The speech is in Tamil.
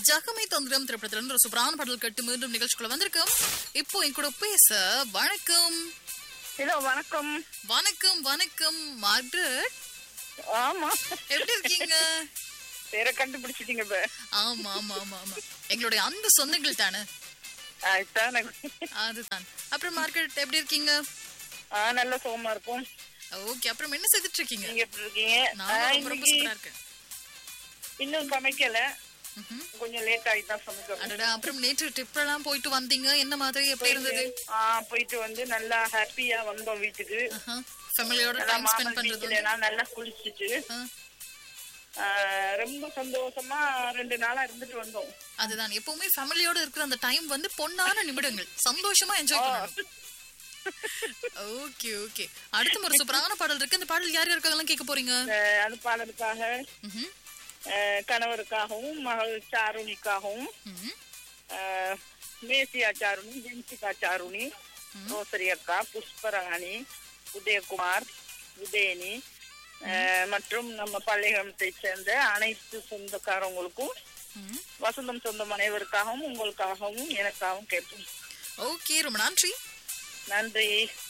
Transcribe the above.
ஜகமை தந்திரம் திரைப்படத்துல இருந்து ஒரு சூப்பரான பாடல் கட்டு மீண்டும் நிகழ்ச்சிக்குள்ள வந்திருக்கோம் இப்போ என் கூட பேச வணக்கம் ஹலோ வணக்கம் வணக்கம் வணக்கம் மார்கரெட் ஆமா எப்படி இருக்கீங்க பேரை கண்டுபிடிச்சிட்டீங்க இப்ப ஆமா ஆமா ஆமா ஆமா எங்களுடைய அன்பு சொந்தங்கள் தானே அதுதான் அதுதான் அப்புறம் மார்கரெட் எப்படி இருக்கீங்க ஆ நல்ல சோமா இருக்கும் ஓகே அப்புறம் என்ன செய்துட்டு இருக்கீங்க நீங்க எப்படி இருக்கீங்க ஆ, நான் ரொம்ப ரொம்ப இன்னைக்கு சூப்பரா இருக்கேன் இன்னும் சமைக்கல ம்ஹும். கொஞ்சம் லேட் ஆகி தான் சமைக்கிறோம் அடடா அப்புறம் நேற்று ட்ரிப் எல்லாம் போயிட்டு வந்தீங்க என்ன மாதிரி எப்படி இருந்தது ஆ போயிட்டு வந்து நல்லா ஹாப்பியா வந்தோம் வீட்டுக்கு ஃபேமிலியோட நல்லா டைம் ஸ்பெண்ட் மாமல் பண்றது பீச்சில் எல்லாம் நல்லா குளிச்சுட்டு ஆ, ஆ, ரொம்ப சந்தோஷமா ரெண்டு நாளா இருந்துட்டு வந்தோம் அதுதான் எப்பவுமே ஃபேமிலியோட இருக்கிற அந்த டைம் வந்து பொன்னான நிமிடங்கள் சந்தோஷமா என்ஜாய் பண்ணணும் ஓகே ஓகே அடுத்த ஒரு சூப்பரான பாடல் இருக்கு இந்த பாடல் யார் யாருக்காகலாம் கேட்க போறீங்க ஆ, அது பாடலுக்காக ம்ஹும். ஆ, கணவருக்காகவும் மகள் சாருணிக்காகவும் ம்ஹும். ஆஹ் மேசியா சாருணி ஜென்சிகா சாருணி ரோசரி அக்கா புஷ்பராணி உதயகுமார் உதயனி ஆஹ் மற்றும் நம்ம பள்ளிகமத்தை சேர்ந்த அனைத்து சொந்தக்காரங்களுக்கும் ம்ஹும். வசந்தம் சொந்தம் அனைவருக்காகவும் உங்களுக்காகவும் எனக்காகவும் கேட்போம் ஓகே ரொம்ப நன்றி நன்றி